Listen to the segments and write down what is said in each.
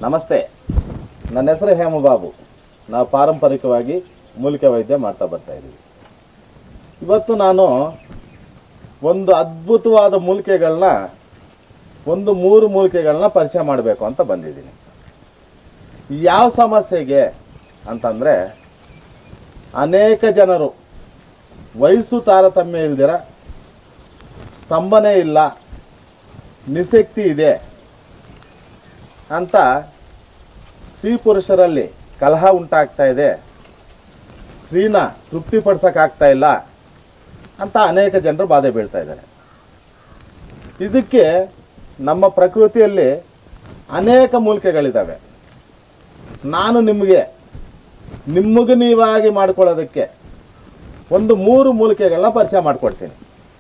ನಮಸ್ತೆ ನನ್ನ ಹೆಸರು ಹೇಮಬಾಬು ನಾವು ಪಾರಂಪರಿಕವಾಗಿ ಮೂಲಿಕೆ ವೈದ್ಯ ಮಾಡ್ತಾ ಬರ್ತಾ ಇದ್ದೀವಿ ಇವತ್ತು ನಾನು ಒಂದು ಅದ್ಭುತವಾದ ಮೂಲಿಕೆಗಳನ್ನ ಒಂದು ಮೂರು ಮೂಲಿಕೆಗಳನ್ನ ಪರಿಚಯ ಮಾಡಬೇಕು ಅಂತ ಬಂದಿದ್ದೀನಿ ಯಾವ ಸಮಸ್ಯೆಗೆ ಅಂತಂದರೆ ಅನೇಕ ಜನರು ವಯಸ್ಸು ತಾರತಮ್ಯ ಇಲ್ದಿರ ಸ್ತಂಭನೆ ಇಲ್ಲ ನಿಶಕ್ತಿ ಇದೆ ಅಂತ ಸ್ತ್ರೀ ಪುರುಷರಲ್ಲಿ ಕಲಹ ಉಂಟಾಗ್ತಾ ಇದೆ ಸ್ತ್ರೀನ ತೃಪ್ತಿಪಡಿಸೋಕ್ಕಾಗ್ತಾ ಇಲ್ಲ ಅಂತ ಅನೇಕ ಜನರು ಬಾಧೆ ಬೀಳ್ತಾ ಇದ್ದಾರೆ ಇದಕ್ಕೆ ನಮ್ಮ ಪ್ರಕೃತಿಯಲ್ಲಿ ಅನೇಕ ಮೂಲಿಕೆಗಳಿದ್ದಾವೆ ನಾನು ನಿಮಗೆ ನಿಮಗೆ ನೀವಾಗಿ ಮಾಡ್ಕೊಳ್ಳೋದಕ್ಕೆ ಒಂದು ಮೂರು ಮೂಲಿಕೆಗಳನ್ನ ಪರಿಚಯ ಮಾಡಿಕೊಡ್ತೀನಿ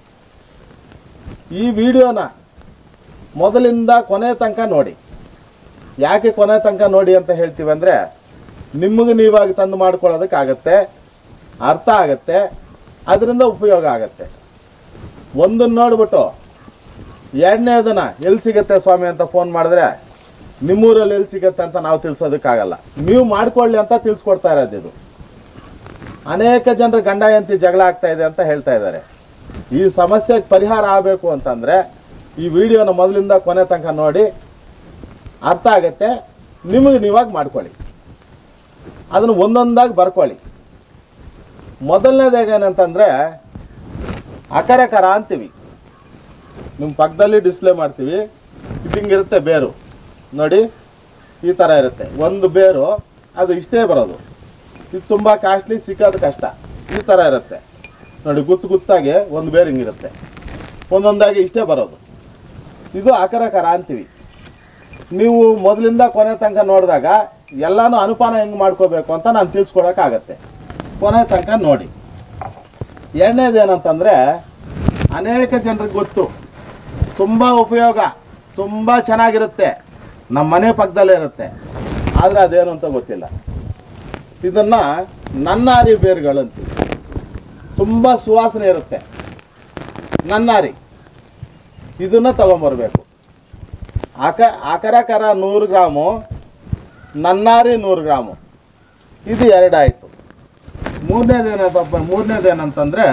ಈ ವಿಡಿಯೋನ ಮೊದಲಿಂದ ಕೊನೆ ತನಕ ನೋಡಿ ಯಾಕೆ ಕೊನೆ ತನಕ ನೋಡಿ ಅಂತ ಹೇಳ್ತೀವಿ ಅಂದರೆ ನಿಮಗೆ ನೀವಾಗಿ ತಂದು ಮಾಡ್ಕೊಳ್ಳೋದಕ್ಕಾಗತ್ತೆ ಅರ್ಥ ಆಗತ್ತೆ ಅದರಿಂದ ಉಪಯೋಗ ಆಗತ್ತೆ ಒಂದನ್ನು ನೋಡ್ಬಿಟ್ಟು ಎರಡನೇದನ್ನ ಎಲ್ಲಿ ಸಿಗುತ್ತೆ ಸ್ವಾಮಿ ಅಂತ ಫೋನ್ ಮಾಡಿದ್ರೆ ನಿಮ್ಮೂರಲ್ಲಿ ಎಲ್ಲಿ ಸಿಗುತ್ತೆ ಅಂತ ನಾವು ತಿಳಿಸೋದಕ್ಕಾಗಲ್ಲ ನೀವು ಮಾಡ್ಕೊಳ್ಳಿ ಅಂತ ತಿಳಿಸ್ಕೊಡ್ತಾ ಇರೋದು ಇದು ಅನೇಕ ಜನರು ಗಂಡ ಹೆಂಡತಿ ಜಗಳ ಆಗ್ತಾ ಇದೆ ಅಂತ ಹೇಳ್ತಾ ಇದ್ದಾರೆ ಈ ಸಮಸ್ಯೆಗೆ ಪರಿಹಾರ ಆಗಬೇಕು ಅಂತಂದರೆ ಈ ವಿಡಿಯೋನ ಮೊದಲಿಂದ ಕೊನೆ ತನಕ ನೋಡಿ ಅರ್ಥ ಆಗತ್ತೆ ನಿಮಗೆ ನೀವಾಗಿ ಮಾಡ್ಕೊಳ್ಳಿ ಅದನ್ನು ಒಂದೊಂದಾಗಿ ಬರ್ಕೊಳ್ಳಿ ಮೊದಲನೇದಾಗ ಏನಂತಂದರೆ ಅಕರಕರ ಅಂತೀವಿ ನಿಮ್ಮ ಪಕ್ಕದಲ್ಲಿ ಡಿಸ್ಪ್ಲೇ ಮಾಡ್ತೀವಿ ಇದು ಹಿಂಗಿರುತ್ತೆ ಬೇರು ನೋಡಿ ಈ ಥರ ಇರುತ್ತೆ ಒಂದು ಬೇರು ಅದು ಇಷ್ಟೇ ಬರೋದು ಇದು ತುಂಬ ಕಾಸ್ಟ್ಲಿ ಸಿಕ್ಕೋದು ಕಷ್ಟ ಈ ಥರ ಇರುತ್ತೆ ನೋಡಿ ಗುತ್ತು ಗುತ್ತಾಗಿ ಒಂದು ಬೇರು ಹಿಂಗಿರುತ್ತೆ ಒಂದೊಂದಾಗಿ ಇಷ್ಟೇ ಬರೋದು ಇದು ಅಕರಕರ ಅಂತೀವಿ ನೀವು ಮೊದಲಿಂದ ಕೊನೆ ತನಕ ನೋಡಿದಾಗ ಎಲ್ಲನೂ ಅನುಪಾನ ಹೆಂಗೆ ಮಾಡ್ಕೋಬೇಕು ಅಂತ ನಾನು ತಿಳಿಸ್ಕೊಡೋಕ್ಕಾಗತ್ತೆ ಕೊನೆ ತನಕ ನೋಡಿ ಎರಡನೇದು ಏನಂತಂದರೆ ಅನೇಕ ಜನರಿಗೆ ಗೊತ್ತು ತುಂಬ ಉಪಯೋಗ ತುಂಬ ಚೆನ್ನಾಗಿರುತ್ತೆ ನಮ್ಮ ಮನೆ ಪಕ್ಕದಲ್ಲೇ ಇರುತ್ತೆ ಆದರೆ ಅದೇನು ಅಂತ ಗೊತ್ತಿಲ್ಲ ಇದನ್ನು ನನ್ನಾರಿ ಬೇರುಗಳಂತೀವಿ ತುಂಬ ಸುವಾಸನೆ ಇರುತ್ತೆ ನನ್ನಾರಿ ಇದನ್ನು ತಗೊಂಬರ್ಬೇಕು ಆಕ ಆಕರಕರ ನೂರು ಗ್ರಾಮು ನನ್ನಾರಿ ನೂರು ಗ್ರಾಮು ಇದು ಎರಡಾಯಿತು ಮೂರನೇದು ಏನಪ್ಪ ಮೂರನೇದು ಏನಂತಂದರೆ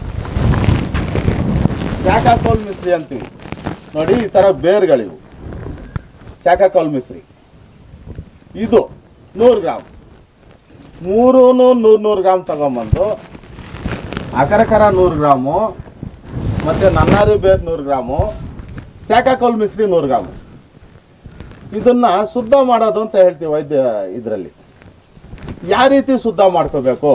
ಶಾಖಾಕೋಲ್ ಮಿಶ್ರಿ ಅಂತೀವಿ ನೋಡಿ ಈ ಥರ ಬೇರುಗಳಿವು ಶಾಖಾಕೋಲ್ ಮಿಶ್ರಿ ಇದು ನೂರು ಗ್ರಾಮ್ ಮೂರೂ ನೂರು ನೂರು ಗ್ರಾಮ್ ತಗೊಂಬಂದು ಅಕರಕರ ನೂರು ಗ್ರಾಮು ಮತ್ತು ನನ್ನಾರಿ ಬೇರು ನೂರು ಗ್ರಾಮು ಶಾಖಾಕೋಲ್ ಮಿಶ್ರಿ ನೂರು ಗ್ರಾಮು ಇದನ್ನು ಶುದ್ಧ ಮಾಡೋದು ಅಂತ ಹೇಳ್ತೀವಿ ವೈದ್ಯ ಇದರಲ್ಲಿ ಯಾವ ರೀತಿ ಶುದ್ಧ ಮಾಡ್ಕೋಬೇಕು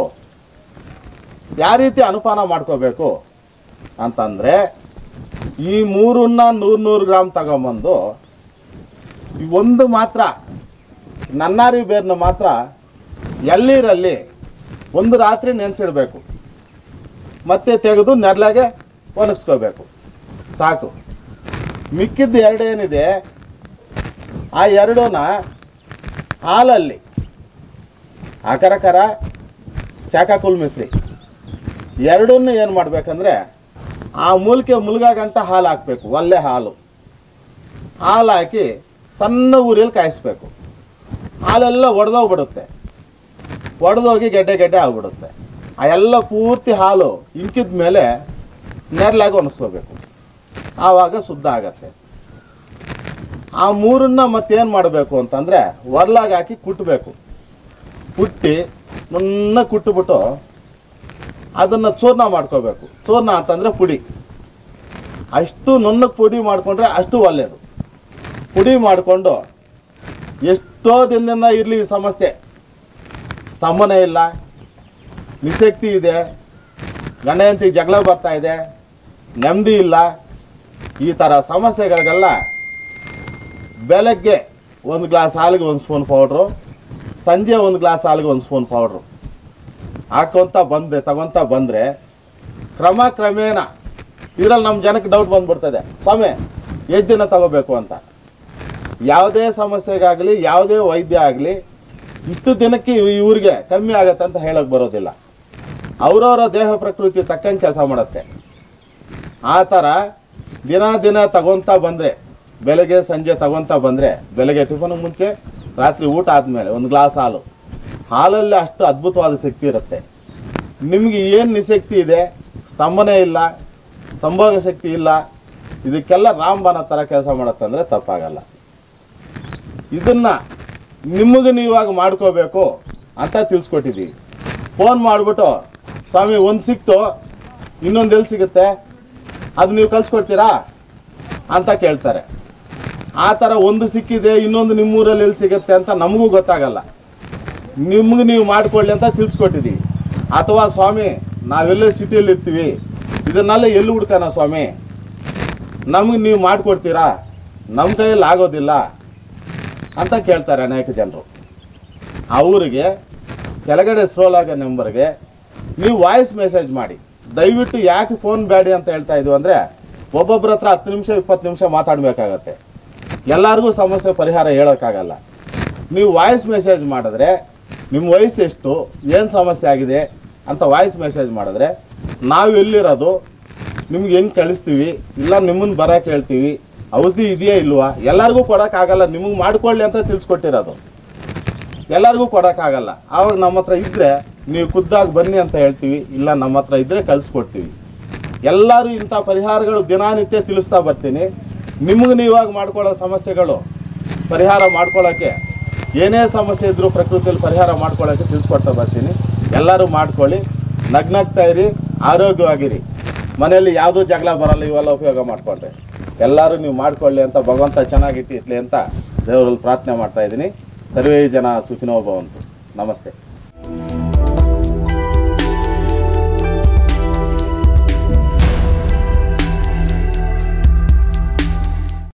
ಯಾವ ರೀತಿ ಅನುಪಾನ ಮಾಡ್ಕೋಬೇಕು ಅಂತಂದರೆ ಈ ಮೂರನ್ನ ನೂರು ನೂರು ಗ್ರಾಮ್ ತಗೊಂಬಂದು ಈ ಒಂದು ಮಾತ್ರ ನನ್ನಾರಿ ಬೇರ್ನ ಮಾತ್ರ ಎಳ್ಳೀರಲ್ಲಿ ಒಂದು ರಾತ್ರಿ ನೆನೆಸಿಡಬೇಕು ಮತ್ತೆ ತೆಗೆದು ನೆರಳಾಗೆ ಒಣಗಿಸ್ಕೋಬೇಕು ಸಾಕು ಮಿಕ್ಕಿದ್ದು ಎರಡೇನಿದೆ ಆ ಎರಡೂನ ಹಾಲಲ್ಲಿ ಆಕರಕರ ಶಾಖಾಕುಲ್ ಮಿಶ್ರಿ ಎರಡನ್ನೂ ಏನು ಮಾಡಬೇಕಂದ್ರೆ ಆ ಮೂಲಿಕೆ ಮುಳುಗಾ ಗಂಟ ಹಾಲು ಹಾಕಬೇಕು ಒಳ್ಳೆ ಹಾಲು ಹಾಲು ಹಾಕಿ ಸಣ್ಣ ಊರಿಯಲ್ಲಿ ಕಾಯಿಸ್ಬೇಕು ಹಾಲೆಲ್ಲ ಒಡೆದೋಗ್ಬಿಡುತ್ತೆ ಒಡೆದೋಗಿ ಗೆಡ್ಡೆ ಗೆಡ್ಡೆ ಆಗ್ಬಿಡುತ್ತೆ ಆ ಎಲ್ಲ ಪೂರ್ತಿ ಹಾಲು ಇಂಕಿದ ಮೇಲೆ ನೆರಳಾಗಿ ಒಣಗಿಸ್ಕೋಬೇಕು ಆವಾಗ ಶುದ್ಧ ಆಗತ್ತೆ ಆ ಮೂರನ್ನ ಮತ್ತೇನು ಮಾಡಬೇಕು ಅಂತಂದರೆ ಒರ್ಲಾಗಿ ಹಾಕಿ ಕುಟ್ಟಬೇಕು ಕುಟ್ಟಿ ನುಣ್ಣ ಕುಟ್ಟುಬಿಟ್ಟು ಅದನ್ನು ಚೂರ್ಣ ಮಾಡ್ಕೋಬೇಕು ಚೂರ್ಣ ಅಂತಂದರೆ ಪುಡಿ ಅಷ್ಟು ನುಣ್ಣಗೆ ಪುಡಿ ಮಾಡಿಕೊಂಡ್ರೆ ಅಷ್ಟು ಒಳ್ಳೆಯದು ಪುಡಿ ಮಾಡಿಕೊಂಡು ಎಷ್ಟೋ ದಿನದಿಂದ ಇರಲಿ ಈ ಸಮಸ್ಯೆ ಸ್ತಂಭನೆ ಇಲ್ಲ ನಿಶಕ್ತಿ ಇದೆ ಗಂಡ ಹೆಂಡತಿ ಜಗಳ ಬರ್ತಾ ಇದೆ ನೆಮ್ಮದಿ ಇಲ್ಲ ಈ ಥರ ಸಮಸ್ಯೆಗಳಿಗೆಲ್ಲ ಬೆಳಗ್ಗೆ ಒಂದು ಗ್ಲಾಸ್ ಹಾಲಿಗೆ ಒಂದು ಸ್ಪೂನ್ ಪೌಡ್ರು ಸಂಜೆ ಒಂದು ಗ್ಲಾಸ್ ಹಾಲಿಗೆ ಒಂದು ಸ್ಪೂನ್ ಪೌಡ್ರು ಹಾಕೊಂತ ಬಂದೆ ತಗೊಂತ ಬಂದರೆ ಕ್ರಮ ಕ್ರಮೇಣ ಇದರಲ್ಲಿ ನಮ್ಮ ಜನಕ್ಕೆ ಡೌಟ್ ಬಂದ್ಬಿಡ್ತದೆ ಸ್ವಾಮಿ ಎಷ್ಟು ದಿನ ತಗೋಬೇಕು ಅಂತ ಯಾವುದೇ ಸಮಸ್ಯೆಗಾಗಲಿ ಯಾವುದೇ ವೈದ್ಯ ಆಗಲಿ ಇಷ್ಟು ದಿನಕ್ಕೆ ಇವ್- ಇವ್ರಿಗೆ ಕಮ್ಮಿ ಆಗತ್ತೆ ಅಂತ ಹೇಳೋಕೆ ಬರೋದಿಲ್ಲ ಅವರವರ ದೇಹ ಪ್ರಕೃತಿ ತಕ್ಕಂಗೆ ಕೆಲಸ ಮಾಡುತ್ತೆ ಆ ಥರ ದಿನ ದಿನ ತಗೊತಾ ಬಂದರೆ ಬೆಳಗ್ಗೆ ಸಂಜೆ ತಗೊತಾ ಬಂದರೆ ಬೆಳಗ್ಗೆ ಟಿಫನ್ ಮುಂಚೆ ರಾತ್ರಿ ಊಟ ಆದಮೇಲೆ ಒಂದು ಗ್ಲಾಸ್ ಹಾಲು ಹಾಲಲ್ಲಿ ಅಷ್ಟು ಅದ್ಭುತವಾದ ಶಕ್ತಿ ಇರುತ್ತೆ ನಿಮಗೆ ಏನು ನಿಶಕ್ತಿ ಇದೆ ಸ್ತಂಭನೆ ಇಲ್ಲ ಸಂಭೋಗ ಶಕ್ತಿ ಇಲ್ಲ ಇದಕ್ಕೆಲ್ಲ ರಾಮಬಾಣ ಥರ ಕೆಲಸ ಮಾಡುತ್ತಂದ್ರೆ ತಪ್ಪಾಗಲ್ಲ ಇದನ್ನು ನಿಮಗೆ ನೀವಾಗ ಮಾಡ್ಕೋಬೇಕು ಅಂತ ತಿಳಿಸ್ಕೊಟ್ಟಿದ್ದೀವಿ ಫೋನ್ ಮಾಡಿಬಿಟ್ಟು ಸ್ವಾಮಿ ಒಂದು ಸಿಕ್ತು ಇನ್ನೊಂದು ಎಲ್ಲಿ ಸಿಗುತ್ತೆ ಅದು ನೀವು ಕಳಿಸ್ಕೊಡ್ತೀರಾ ಅಂತ ಕೇಳ್ತಾರೆ ಆ ಥರ ಒಂದು ಸಿಕ್ಕಿದೆ ಇನ್ನೊಂದು ನಿಮ್ಮೂರಲ್ಲಿ ಎಲ್ಲಿ ಸಿಗುತ್ತೆ ಅಂತ ನಮಗೂ ಗೊತ್ತಾಗಲ್ಲ ನಿಮ್ಗೆ ನೀವು ಮಾಡ್ಕೊಳ್ಳಿ ಅಂತ ತಿಳಿಸ್ಕೊಟ್ಟಿದ್ದೀವಿ ಅಥವಾ ಸ್ವಾಮಿ ನಾವೆಲ್ಲೇ ಸಿಟಿಯಲ್ಲಿ ಇರ್ತೀವಿ ಇದನ್ನೆಲ್ಲ ಎಲ್ಲಿ ಹುಡ್ಕೋಣ ಸ್ವಾಮಿ ನಮಗೆ ನೀವು ಮಾಡಿಕೊಡ್ತೀರಾ ನಮ್ಮ ಕೈಯಲ್ಲಿ ಆಗೋದಿಲ್ಲ ಅಂತ ಕೇಳ್ತಾರೆ ಅನೇಕ ಜನರು ಅವರಿಗೆ ಕೆಳಗಡೆ ಸ್ಕ್ರೋಲ್ ಆಗೋ ನಂಬರ್ಗೆ ನೀವು ವಾಯ್ಸ್ ಮೆಸೇಜ್ ಮಾಡಿ ದಯವಿಟ್ಟು ಯಾಕೆ ಫೋನ್ ಬೇಡಿ ಅಂತ ಹೇಳ್ತಾ ಇದ್ವಿ ಅಂದರೆ ಒಬ್ಬೊಬ್ಬರ ಹತ್ರ ಹತ್ತು ನಿಮಿಷ ಇಪ್ಪತ್ತು ನಿಮಿಷ ಮಾತಾಡಬೇಕಾಗತ್ತೆ ಎಲ್ಲರಿಗೂ ಸಮಸ್ಯೆ ಪರಿಹಾರ ಹೇಳೋಕ್ಕಾಗಲ್ಲ ನೀವು ವಾಯ್ಸ್ ಮೆಸೇಜ್ ಮಾಡಿದ್ರೆ ನಿಮ್ಮ ವಯಸ್ಸು ಎಷ್ಟು ಏನು ಸಮಸ್ಯೆ ಆಗಿದೆ ಅಂತ ವಾಯ್ಸ್ ಮೆಸೇಜ್ ಮಾಡಿದ್ರೆ ನಾವು ಎಲ್ಲಿರೋದು ನಿಮ್ಗೆ ಹೆಂಗೆ ಕಳಿಸ್ತೀವಿ ಇಲ್ಲ ನಿಮ್ಮನ್ನು ಬರೋಕೆ ಹೇಳ್ತೀವಿ ಔಷಧಿ ಇದೆಯಾ ಇಲ್ವಾ ಎಲ್ಲರಿಗೂ ಕೊಡೋಕ್ಕಾಗಲ್ಲ ನಿಮಗೆ ಮಾಡ್ಕೊಳ್ಳಿ ಅಂತ ತಿಳಿಸ್ಕೊಟ್ಟಿರೋದು ಎಲ್ಲರಿಗೂ ಕೊಡೋಕ್ಕಾಗಲ್ಲ ಆವಾಗ ನಮ್ಮ ಹತ್ರ ಇದ್ದರೆ ನೀವು ಖುದ್ದಾಗಿ ಬನ್ನಿ ಅಂತ ಹೇಳ್ತೀವಿ ಇಲ್ಲ ನಮ್ಮ ಹತ್ರ ಇದ್ದರೆ ಕಳಿಸ್ಕೊಡ್ತೀವಿ ಎಲ್ಲರೂ ಇಂಥ ಪರಿಹಾರಗಳು ದಿನನಿತ್ಯ ತಿಳಿಸ್ತಾ ಬರ್ತೀನಿ ನಿಮಗೆ ನೀವಾಗ ಮಾಡ್ಕೊಳ್ಳೋ ಸಮಸ್ಯೆಗಳು ಪರಿಹಾರ ಮಾಡ್ಕೊಳ್ಳೋಕ್ಕೆ ಏನೇ ಸಮಸ್ಯೆ ಇದ್ದರೂ ಪ್ರಕೃತಿಯಲ್ಲಿ ಪರಿಹಾರ ಮಾಡ್ಕೊಳ್ಳೋಕ್ಕೆ ತಿಳಿಸ್ಕೊಡ್ತಾ ಬರ್ತೀನಿ ಎಲ್ಲರೂ ಮಾಡ್ಕೊಳ್ಳಿ ನಗ್ನಗ್ತಾ ಇರಿ ಆರೋಗ್ಯವಾಗಿರಿ ಮನೆಯಲ್ಲಿ ಯಾವುದೂ ಜಗಳ ಬರಲ್ಲ ಇವೆಲ್ಲ ಉಪಯೋಗ ಮಾಡಿಕೊಂಡ್ರೆ ಎಲ್ಲರೂ ನೀವು ಮಾಡ್ಕೊಳ್ಳಿ ಅಂತ ಭಗವಂತ ಚೆನ್ನಾಗಿಟ್ಟಿರ್ಲಿ ಅಂತ ದೇವರಲ್ಲಿ ಪ್ರಾರ್ಥನೆ ಮಾಡ್ತಾ ಇದ್ದೀನಿ ಸರ್ವೇ ಜನ ಸುಖಿನೋ ಭವಂತು ನಮಸ್ತೆ